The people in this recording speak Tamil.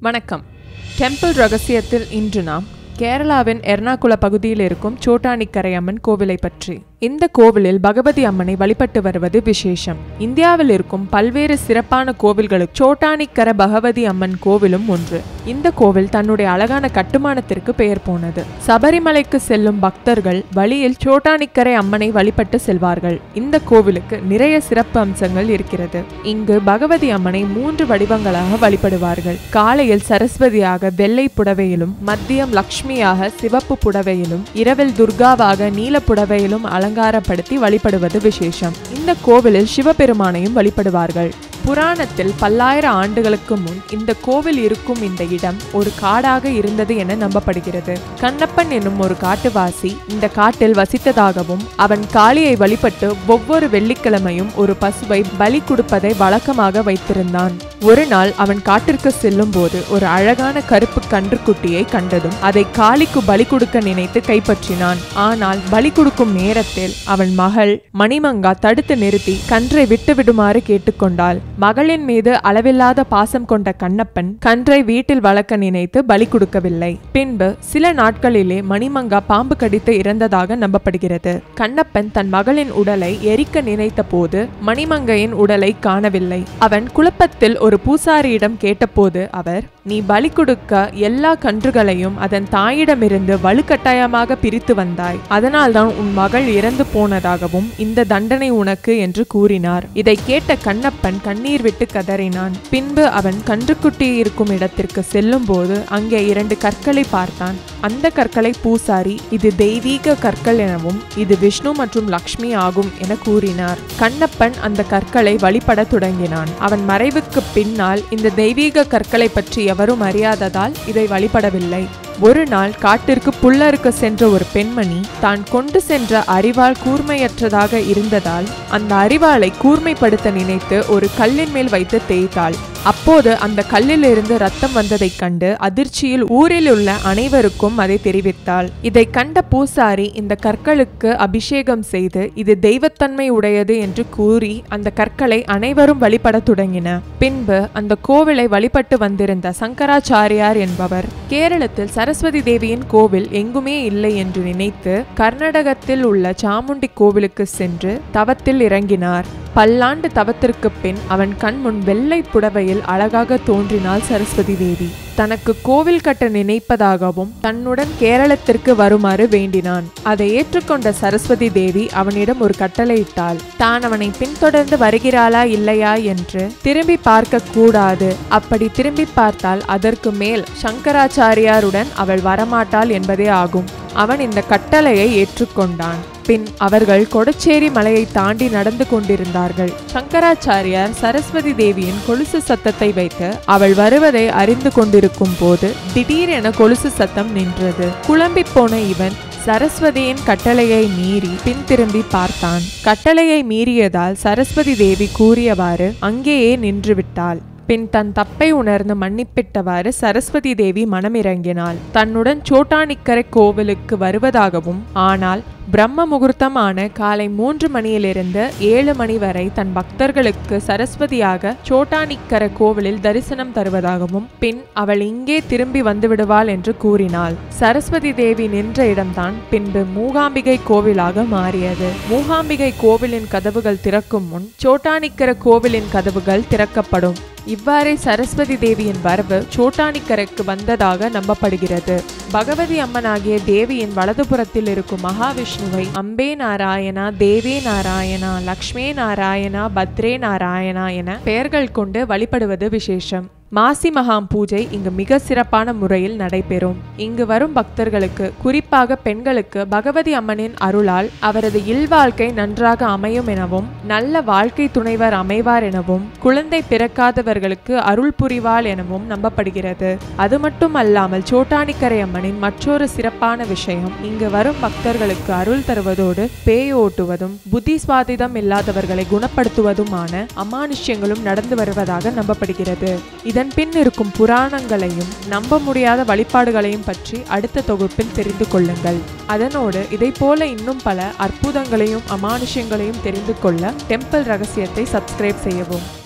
வணக்கம் டெம்பிள் ரகசியத்தில் இன்று நாம் கேரளாவின் எர்ணாகுள பகுதியில் இருக்கும் சோட்டானிக்கரை அம்மன் கோவிலை பற்றி இந்த கோவிலில் பகவதி அம்மனை வழிபட்டு வருவது விசேஷம் இந்தியாவில் இருக்கும் பல்வேறு சிறப்பான கோவில்களுக்கு சோட்டானிக்கர பகவதி அம்மன் கோவிலும் ஒன்று இந்த கோவில் தன்னுடைய அழகான கட்டுமானத்திற்கு பெயர் போனது சபரிமலைக்கு செல்லும் பக்தர்கள் வழியில் சோட்டானிக்கரை அம்மனை வழிபட்டு செல்வார்கள் இந்த கோவிலுக்கு நிறைய சிறப்பு அம்சங்கள் இருக்கிறது இங்கு பகவதி அம்மனை மூன்று வடிவங்களாக வழிபடுவார்கள் காலையில் சரஸ்வதியாக வெள்ளை புடவையிலும் மதியம் லக்ஷ்மியாக சிவப்பு புடவையிலும் இரவில் துர்காவாக நீல புடவையிலும் அலங்காரப்படுத்தி வழிபடுவது விசேஷம் இந்த கோவிலில் சிவபெருமானையும் வழிபடுவார்கள் புராணத்தில் பல்லாயிரம் ஆண்டுகளுக்கு முன் இந்த கோவில் இருக்கும் இந்த இடம் ஒரு காடாக இருந்தது என நம்பப்படுகிறது கண்ணப்பன் என்னும் ஒரு காட்டுவாசி இந்த காட்டில் வசித்ததாகவும் அவன் காளியை வழிபட்டு ஒவ்வொரு வெள்ளிக்கிழமையும் ஒரு பசுவை பலி கொடுப்பதை வழக்கமாக வைத்திருந்தான் ஒரு நாள் அவன் காட்டிற்கு செல்லும் போது ஒரு அழகான கருப்பு கன்றுக்குட்டியை கண்டதும் அதை காளிக்கு பலி கொடுக்க நினைத்து கைப்பற்றினான் ஆனால் பலி கொடுக்கும் நேரத்தில் அவன் மகள் மணிமங்கா தடுத்து நிறுத்தி கன்றை விட்டு விடுமாறு கேட்டுக்கொண்டாள் மகளின் மீது அளவில்லாத பாசம் கொண்ட கண்ணப்பன் கன்றை வீட்டில் வளர்க்க நினைத்து பலி கொடுக்கவில்லை பின்பு சில நாட்களிலே மணிமங்கா பாம்பு கடித்து இறந்ததாக நம்பப்படுகிறது கண்ணப்பன் தன் மகளின் உடலை எரிக்க நினைத்த போது மணிமங்கையின் உடலை காணவில்லை அவன் குழப்பத்தில் ஒரு பூசாரியிடம் கேட்டபோது அவர் நீ பலி கொடுக்க எல்லா கன்றுகளையும் அதன் தாயிடமிருந்து வலுக்கட்டாயமாக பிரித்து வந்தாய் அதனால்தான் உன் மகள் இறந்து போனதாகவும் இந்த தண்டனை உனக்கு என்று கூறினார் இதை கேட்ட கண்ணப்பன் கண்ணீர் விட்டு கதறினான் பின்பு அவன் கன்றுக்குட்டி இருக்கும் இடத்திற்கு செல்லும் போது அங்கே இரண்டு கற்களை பார்த்தான் அந்த கற்களை பூசாரி இது தெய்வீக கற்கள் எனவும் இது விஷ்ணு மற்றும் லக்ஷ்மி ஆகும் என கூறினார் கண்ணப்பன் அந்த கற்களை வழிபட தொடங்கினான் அவன் மறைவுக்கு பின்னால் இந்த தெய்வீக கற்களை பற்றி எவரும் அறியாததால் இதை வழிபடவில்லை ஒரு நாள் காட்டிற்கு புல்லறுக்க சென்ற ஒரு பெண்மணி தான் கொண்டு சென்ற அறிவாள் கூர்மையற்றதாக இருந்ததால் அந்த அறிவாளை கூர்மைப்படுத்த நினைத்து ஒரு கல்லின் மேல் வைத்து தேய்த்தாள் அப்போது அந்த கல்லிலிருந்து ரத்தம் வந்ததைக் கண்டு அதிர்ச்சியில் ஊரில் உள்ள அனைவருக்கும் அதை தெரிவித்தாள் இதை கண்ட பூசாரி இந்த கற்களுக்கு அபிஷேகம் செய்து இது தெய்வத்தன்மை உடையது என்று கூறி அந்த கற்களை அனைவரும் வழிபட தொடங்கின பின்பு அந்த கோவிலை வழிபட்டு வந்திருந்த சங்கராச்சாரியார் என்பவர் கேரளத்தில் சரஸ்வதி தேவியின் கோவில் எங்குமே இல்லை என்று நினைத்து கர்நாடகத்தில் உள்ள சாமுண்டி கோவிலுக்கு சென்று தவத்தில் இறங்கினார் பல்லாண்டு தவத்திற்கு பின் அவன் கண்முன் வெள்ளை புடவையில் அழகாக தோன்றினாள் சரஸ்வதி தேவி தனக்கு கோவில் கட்ட நினைப்பதாகவும் தன்னுடன் கேரளத்திற்கு வருமாறு வேண்டினான் அதை ஏற்றுக்கொண்ட சரஸ்வதி தேவி அவனிடம் ஒரு கட்டளையிட்டாள் தான் அவனை பின்தொடர்ந்து வருகிறாளா இல்லையா என்று திரும்பி பார்க்க கூடாது அப்படி திரும்பி பார்த்தால் அதற்கு மேல் சங்கராச்சாரியாருடன் அவள் வரமாட்டாள் என்பதே ஆகும் அவன் இந்த கட்டளையை ஏற்றுக்கொண்டான் பின் அவர்கள் கொடச்சேரி மலையை தாண்டி நடந்து கொண்டிருந்தார்கள் சங்கராச்சாரியார் சரஸ்வதி தேவியின் கொலுசு சத்தத்தை வைத்து அவள் வருவதை அறிந்து கொண்டிருக்கும் போது திடீரென கொலுசு சத்தம் நின்றது குழம்பி போன இவன் சரஸ்வதியின் கட்டளையை மீறி பின் திரும்பி பார்த்தான் கட்டளையை மீறியதால் சரஸ்வதி தேவி கூறியவாறு அங்கேயே நின்றுவிட்டாள் பின் தன் தப்பை உணர்ந்து மன்னிப்பிட்டவாறு சரஸ்வதி தேவி மனமிறங்கினாள் தன்னுடன் சோட்டானிக்கரை கோவிலுக்கு வருவதாகவும் ஆனால் பிரம்ம முகூர்த்தமான காலை மூன்று மணியிலிருந்து ஏழு மணி வரை தன் பக்தர்களுக்கு சரஸ்வதியாக சோட்டானிக்கர கோவிலில் தரிசனம் தருவதாகவும் பின் அவள் இங்கே திரும்பி வந்துவிடுவாள் என்று கூறினாள் சரஸ்வதி தேவி நின்ற இடம்தான் பின்பு மூகாம்பிகை கோவிலாக மாறியது மூகாம்பிகை கோவிலின் கதவுகள் திறக்கும் முன் சோட்டானிக்கர கோவிலின் கதவுகள் திறக்கப்படும் இவ்வாறே சரஸ்வதி தேவியின் வரவு சோட்டானிக்கரைக்கு வந்ததாக நம்பப்படுகிறது பகவதி அம்மனாகிய தேவியின் வலதுபுறத்தில் இருக்கும் மகாவிஷ்ணுவை அம்பே நாராயணா தேவே நாராயணா லக்ஷ்மே நாராயணா பத்ரே நாராயணா என பெயர்கள் கொண்டு வழிபடுவது விசேஷம் மாசி மகாம் பூஜை இங்கு மிக சிறப்பான முறையில் நடைபெறும் இங்கு வரும் பக்தர்களுக்கு குறிப்பாக பெண்களுக்கு பகவதி அம்மனின் அருளால் அவரது இல்வாழ்க்கை நன்றாக அமையும் எனவும் நல்ல வாழ்க்கை துணைவர் அமைவார் எனவும் குழந்தை பிறக்காதவர்களுக்கு அருள் புரிவாள் எனவும் நம்பப்படுகிறது அது மட்டும் அல்லாமல் சோட்டானிக்கரை அம்மனின் மற்றொரு சிறப்பான விஷயம் இங்கு வரும் பக்தர்களுக்கு அருள் தருவதோடு பேய் ஓட்டுவதும் புத்தி சுவாதிதம் இல்லாதவர்களை குணப்படுத்துவதுமான அமானுஷ்யங்களும் நடந்து வருவதாக நம்பப்படுகிறது இதன் பின் இருக்கும் புராணங்களையும் நம்ப முடியாத வழிபாடுகளையும் பற்றி அடுத்த தொகுப்பில் தெரிந்து கொள்ளுங்கள் அதனோடு இதை போல இன்னும் பல அற்புதங்களையும் அமானுஷ்யங்களையும் தெரிந்து கொள்ள டெம்பிள் ரகசியத்தை சப்ஸ்கிரைப் செய்யவும்